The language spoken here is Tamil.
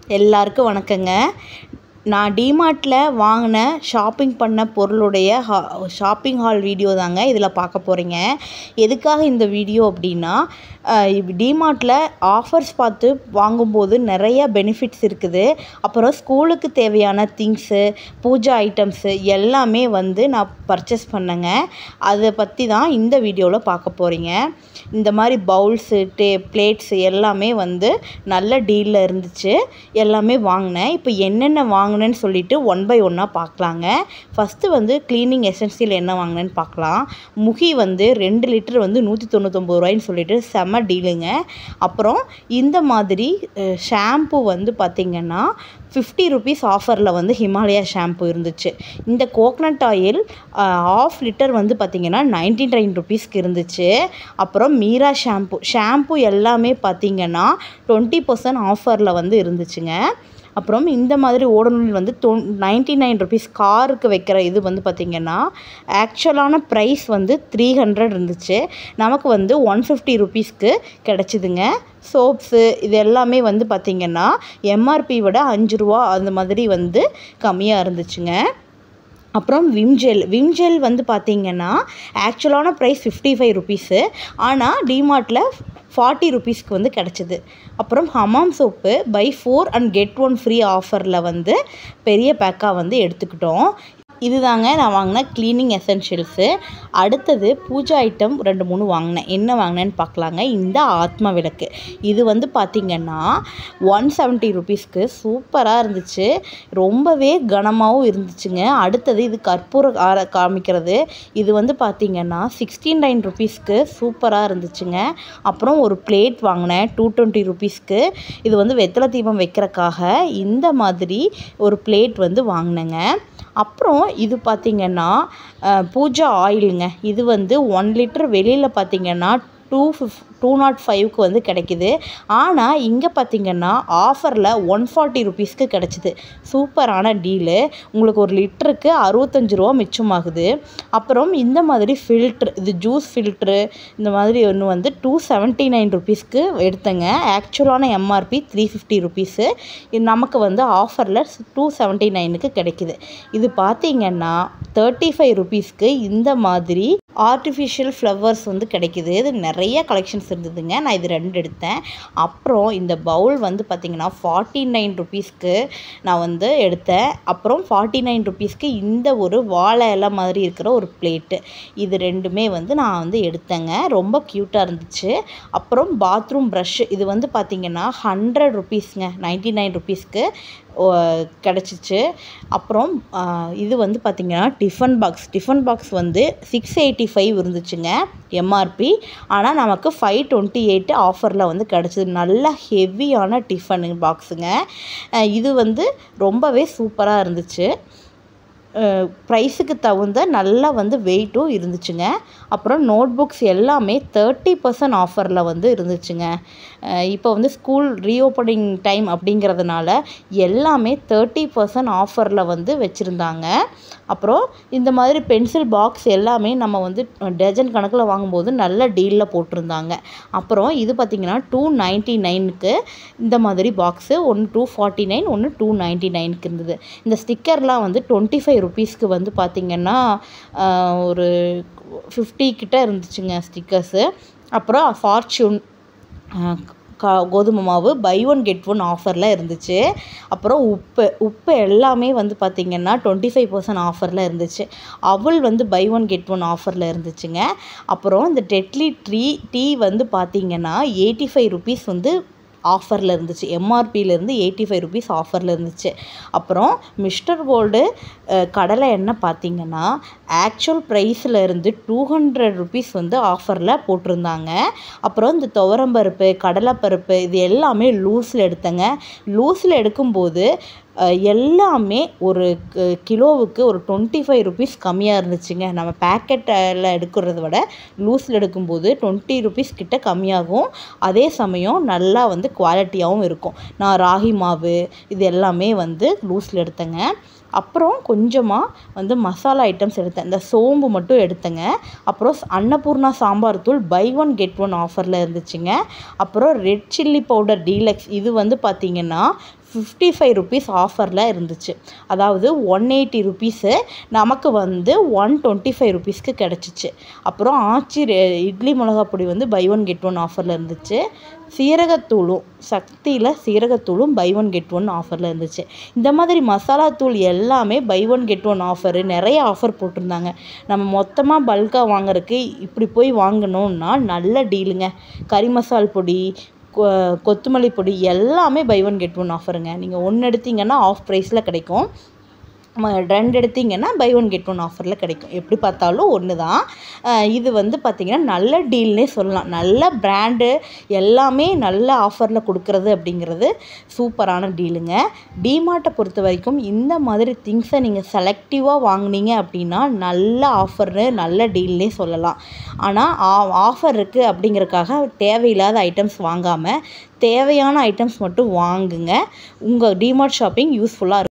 எல்லாருக்கும் வணக்கங்க நான் டிமார்ட்டில் வாங்கின ஷாப்பிங் பண்ண பொருளுடைய ஹா ஷாப்பிங் ஹால் வீடியோ தாங்க இதில் பார்க்க போகிறீங்க எதுக்காக இந்த வீடியோ அப்படின்னா டிமார்ட்டில் ஆஃபர்ஸ் பார்த்து வாங்கும்போது நிறைய பெனிஃபிட்ஸ் இருக்குது அப்புறம் ஸ்கூலுக்கு தேவையான திங்ஸு பூஜா ஐட்டம்ஸு எல்லாமே வந்து நான் பர்ச்சேஸ் பண்ணேங்க அதை பற்றி தான் இந்த வீடியோவில் பார்க்க போகிறீங்க இந்த மாதிரி பவுல்ஸு டே பிளேட்ஸு எல்லாமே வந்து நல்ல டீலில் இருந்துச்சு எல்லாமே வாங்கினேன் இப்போ என்னென்ன வாங்கினேன்னு சொல்லிட்டு ஒன் பை ஒன்னாக பார்க்கலாங்க ஃபஸ்ட்டு வந்து க்ளீனிங் எசென்சியல் என்ன வாங்கினேன்னு பார்க்கலாம் முகி வந்து ரெண்டு லிட்டர் வந்து நூற்றி தொண்ணூத்தொம்பது ரூபாய்ன்னு சொல்லிட்டு செம்ம டீலுங்க அப்புறம் இந்த மாதிரி ஷாம்பு வந்து பார்த்திங்கன்னா ஃபிஃப்டி ருபீஸ் ஆஃபரில் வந்து ஹிமாலயா ஷாம்பு இருந்துச்சு இந்த கோக்னட் ஆயில் ஆஃப் லிட்டர் வந்து பார்த்திங்கன்னா நைன்டி நைன் ருபீஸ்க்கு இருந்துச்சு அப்புறம் மீரா ஷாம்பு ஷாம்பு எல்லாமே பார்த்திங்கன்னா டுவெண்ட்டி பர்சன்ட் ஆஃபரில் வந்து இருந்துச்சுங்க அப்புறம் இந்த மாதிரி ஓடநூல் வந்து தொ நைன்ட்டி நைன் ருபீஸ் காருக்கு வைக்கிற இது வந்து பார்த்திங்கன்னா ஆக்சுவலான ப்ரைஸ் வந்து த்ரீ ஹண்ட்ரட் இருந்துச்சு நமக்கு வந்து ஒன் ஃபிஃப்டி ருபீஸ்க்கு கிடச்சிதுங்க சோப்ஸு இது எல்லாமே வந்து பார்த்திங்கன்னா எம்ஆர்பி விட அஞ்சு ரூபா அந்த மாதிரி வந்து கம்மியாக இருந்துச்சுங்க அப்புறம் விம் ஜெல் விம் ஜெல் வந்து பார்த்திங்கன்னா ஆக்சுவலான ப்ரைஸ் ஃபிஃப்டி ஃபைவ் ருபீஸு ஆனால் டிமார்ட்டில் ஃபார்ட்டி ருபீஸ்க்கு வந்து கிடச்சிது அப்புறம் Hamam soap buy four and get one free ஆஃபரில் வந்து பெரிய பேக்காக வந்து எடுத்துக்கிட்டோம் இதுதாங்க நான் வாங்கின க்ளீனிங் எசென்ஷியல்ஸு அடுத்தது பூஜா ஐட்டம் ரெண்டு மூணு வாங்கினேன் என்ன வாங்கினேன்னு பார்க்கலாங்க இந்த ஆத்மா விளக்கு இது வந்து பார்த்திங்கன்னா ஒன் செவன்ட்டி ருபீஸ்க்கு சூப்பராக இருந்துச்சு ரொம்பவே கனமாகவும் இருந்துச்சுங்க அடுத்தது இது கற்பூர ஆர காமிக்கிறது இது வந்து பார்த்திங்கன்னா சிக்ஸ்டி நைன் ருபீஸ்க்கு சூப்பராக இருந்துச்சுங்க அப்புறம் ஒரு பிளேட் வாங்கினேன் டூ டுவெண்ட்டி ருபீஸ்க்கு இது வந்து வெத்தலை தீபம் வைக்கிறக்காக இந்த மாதிரி ஒரு பிளேட் வந்து வாங்கினேங்க அப்புறம் இது பார்த்திங்கன்னா பூஜா ஆயிலுங்க இது வந்து ஒன் லிட்டர் வெளியில் பார்த்திங்கன்னா டூ ஃபிஃப் டூ நாட் ஃபைவ்க்கு வந்து கிடைக்கிது ஆனால் இங்கே பார்த்திங்கன்னா ஆஃபரில் ஒன் ஃபார்ட்டி ருபீஸ்க்கு கிடச்சிது சூப்பரான டீலு உங்களுக்கு ஒரு லிட்டருக்கு அறுபத்தஞ்சு ரூபா மிச்சமாகுது அப்புறம் இந்த மாதிரி ஃபில்ட்ரு இது ஜூஸ் ஃபில்ட்ரு இந்த மாதிரி ஒன்று வந்து டூ செவன்ட்டி நைன் ருபீஸ்க்கு எடுத்தேங்க ஆக்சுவலான எம்ஆர்பி த்ரீ ஃபிஃப்டி ருபீஸு இது நமக்கு வந்து ஆஃபரில் டூ செவன்ட்டி நைனுக்கு கிடைக்கிது இது பார்த்திங்கன்னா தேர்ட்டி ஃபைவ் ருபீஸ்க்கு இந்த மாதிரி ஆர்டிஃபிஷியல் ஃப்ளவர்ஸ் வந்து கிடைக்கிது இது நிறைய கலெக்ஷன்ஸ் இருந்ததுங்க நான் இது ரெண்டு எடுத்தேன் அப்புறம் இந்த பவுல் வந்து பார்த்திங்கன்னா ஃபார்ட்டி நைன் ருபீஸ்க்கு நான் வந்து எடுத்தேன் அப்புறம் ஃபார்ட்டி நைன் ருபீஸ்க்கு இந்த ஒரு வாழை இலை மாதிரி இருக்கிற ஒரு பிளேட்டு இது ரெண்டுமே வந்து நான் வந்து எடுத்தேங்க ரொம்ப க்யூட்டாக இருந்துச்சு அப்புறம் பாத்ரூம் ப்ரஷ் இது வந்து பார்த்திங்கன்னா ஹண்ட்ரட் ருபீஸ்ங்க நைன்ட்டி நைன் ருபீஸ்க்கு கிடச்சிச்சு அப்புறம் இது வந்து பார்த்திங்கன்னா டிஃபன் பாக்ஸ் டிஃபன் பாக்ஸ் வந்து சிக்ஸ் எயிட்டி ஃபைவ் இருந்துச்சுங்க எம்ஆர்பி ஆனால் நமக்கு ஃபைவ் டுவெண்ட்டி எயிட் ஆஃபரில் வந்து கிடச்சிது நல்ல ஹெவியான டிஃபன் பாக்ஸுங்க இது வந்து ரொம்பவே சூப்பராக இருந்துச்சு ப்ரைஸுக்கு தகுந்த நல்லா வந்து வெயிட்டும் இருந்துச்சுங்க அப்புறம் நோட் புக்ஸ் எல்லாமே தேர்ட்டி பர்சன்ட் ஆஃபரில் வந்து இருந்துச்சுங்க இப்போ வந்து ஸ்கூல் ரீஓப்பனிங் டைம் அப்படிங்கிறதுனால எல்லாமே தேர்ட்டி பர்சன்ட் ஆஃபரில் வந்து வச்சுருந்தாங்க அப்புறம் இந்த மாதிரி பென்சில் பாக்ஸ் எல்லாமே நம்ம வந்து டஜன் கணக்கில் வாங்கும்போது நல்ல டீலில் போட்டிருந்தாங்க அப்புறம் இது பார்த்திங்கன்னா டூ நைன்ட்டி நைனுக்கு இந்த மாதிரி பாக்ஸு ஒன்று டூ ஃபார்ட்டி நைன் ஒன்று டூ நைன்ட்டி நைனுக்கு இருந்தது இந்த ஸ்டிக்கர்லாம் வந்து டுவெண்ட்டி ஃபைவ் ருபீஸ்க்கு வந்து பார்த்திங்கன்னா ஒரு ஃபிஃப்டி கிட்ட இருந்துச்சுங்க ஸ்டிக்கர்ஸு அப்புறம் ஃபார்ச்சூன் கா கோதுமை மாவு பை ஒன் கெட் ஒன் ஆஃபரில் இருந்துச்சு அப்புறம் உப்பு உப்பு எல்லாமே வந்து பார்த்திங்கன்னா டுவெண்ட்டி ஃபைவ் பர்சன்ட் ஆஃபரில் இருந்துச்சு அவள் வந்து பை ஒன் கெட் ஒன் ஆஃபரில் இருந்துச்சுங்க அப்புறம் இந்த டெட்லி ட்ரீ டீ வந்து பார்த்திங்கன்னா எயிட்டி ஃபைவ் ருபீஸ் வந்து ஆஃபரில் இருந்துச்சு எம்ஆர்பியிலேருந்து எயிட்டி ஃபைவ் ருபீஸ் ஆஃபரில் இருந்துச்சு அப்புறம் மிஸ்டர் கோல்டு கடலை எண்ணெய் பார்த்திங்கன்னா ஆக்சுவல் ப்ரைஸில் இருந்து டூ ஹண்ட்ரட் ருபீஸ் வந்து ஆஃபரில் போட்டிருந்தாங்க அப்புறம் இந்த துவரம்பருப்பு கடலைப்பருப்பு இது எல்லாமே லூஸில் எடுத்தேங்க லூஸில் எடுக்கும்போது எல்லாமே ஒரு கிலோவுக்கு ஒரு டுவெண்ட்டி ஃபைவ் ருபீஸ் கம்மியாக இருந்துச்சுங்க நம்ம பேக்கெட்டில் எடுக்கிறத விட லூஸில் எடுக்கும்போது டுவெண்ட்டி ருபீஸ் கிட்ட கம்மியாகும் அதே சமயம் நல்லா வந்து குவாலிட்டியாகவும் இருக்கும் நான் ராகி மாவு இது எல்லாமே வந்து லூஸில் எடுத்தேங்க அப்புறம் கொஞ்சமாக வந்து மசாலா ஐட்டம்ஸ் எடுத்தேன் இந்த சோம்பு மட்டும் எடுத்தேங்க அப்புறம் ஸ்- அன்னபூர்ணா சாம்பார் தூள் பை ஒன் கெட் ஒன் ஆஃபரில் இருந்துச்சுங்க அப்புறம் ரெட் சில்லி பவுடர் டீலக்ஸ் இது வந்து பார்த்திங்கன்னா ஃபிஃப்டி ஃபைவ் ருபீஸ் ஆஃபரில் இருந்துச்சு அதாவது ஒன் எயிட்டி ருபீஸு நமக்கு வந்து ஒன் டுவெண்ட்டி ஃபைவ் ருபீஸ்க்கு கிடச்சிச்சு அப்புறம் ஆச்சி ரெ- இட்லி மிளகா பொடி வந்து பை ஒன் கெட் ஒன் ஆஃபரில் இருந்துச்சு சீரகத்தூளும் சக்தியில் சீரகத்தூளும் பை ஒன் கெட் ஒன் ஆஃபரில் இருந்துச்சு இந்த மாதிரி மசாலா தூள் எல்லாமே buy one get one offer நிறைய ஆஃபர் போட்டிருந்தாங்க நம்ம மொத்தமாக பல்காக வாங்குறதுக்கு இப்படி போய் வாங்கணும்னா நல்ல டீலுங்க கறி மசால் பொடி கொ- கொத்தமல்லி பொடி எல்லாமே பை ஒன் கெட் ஒன் ஆஃபருங்க நீங்கள் ஒன்று எடுத்தீங்கன்னா ஆஃப் ப்ரைஸில் கிடைக்கும் ம- ரெண்டு எடுத்தீங்கன்னா பை ஒன் கெட் ஒன் ஆஃபரில் கிடைக்கும் எப்படி பார்த்தாலும் ஒன்று தான் அஹ் இது வந்து பார்த்திங்கன்னா நல்ல டீல்னே சொல்லலாம் நல்ல பிராண்டு எல்லாமே நல்ல ஆஃபரில் கொடுக்குறது அப்படிங்கிறது சூப்பரான டீலுங்க டிமார்ட்டை பொறுத்த வரைக்கும் இந்த மாதிரி திங்ஸை நீங்கள் செலக்டிவாக வாங்குனீங்க அப்படின்னா நல்ல ஆஃபர்னு நல்ல டீல்னே சொல்லலாம் ஆனால் ஆஃபர் இருக்குது அப்படிங்கறக்காக தேவையில்லாத ஐட்டம்ஸ் வாங்காமல் தேவையான ஐட்டம்ஸ் மட்டும் வாங்குங்க உங்கள் டிமார்ட் ஷாப்பிங் யூஸ்ஃபுல்லாக இருக்கும்